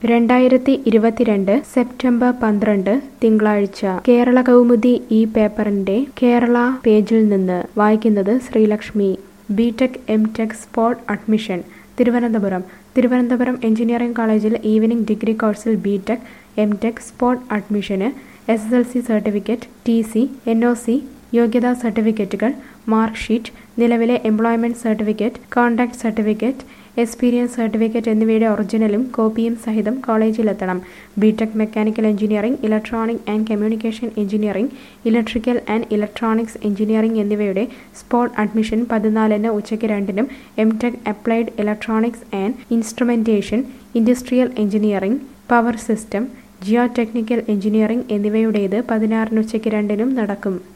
രണ്ടായിരത്തി ഇരുപത്തിരണ്ട് സെപ്റ്റംബർ പന്ത്രണ്ട് തിങ്കളാഴ്ച കേരള കൗമുദി ഈ പേപ്പറിന്റെ കേരള പേജിൽ നിന്ന് വായിക്കുന്നത് Sreelakshmi B Tech M Tech spot admission Thiruvananthapuram Thiruvananthapuram engineering കോളേജിൽ ഈവനിംഗ് ഡിഗ്രി കോഴ്സിൽ ബിടെക് എം ടെക് സ്പോട്ട് അഡ്മിഷന് S S L C certificate T C N O C യോഗ്യതാ സർട്ടിഫിക്കറ്റുകൾ മാർക്ക് ഷീറ്റ് നിലവിലെ employment certificate contact certificate experience certificate എന്നിവയുടെ ഒറിജിനലും കോപ്പിയും സഹിതം കോളേജിലെത്തണം B Tech mechanical engineering electronic and communication engineering electrical and electronics engineering എന്നിവയുടെ സ്പോട്ട് അഡ്മിഷൻ പതിനാലിന് ഉച്ചയ്ക്ക് രണ്ടിനും M Tech applied electronics and instrumentation industrial engineering power system geotechnical engineering എന്നിവയുടേത് പതിനാറിന് ഉച്ചയ്ക്ക് രണ്ടിനും നടക്കും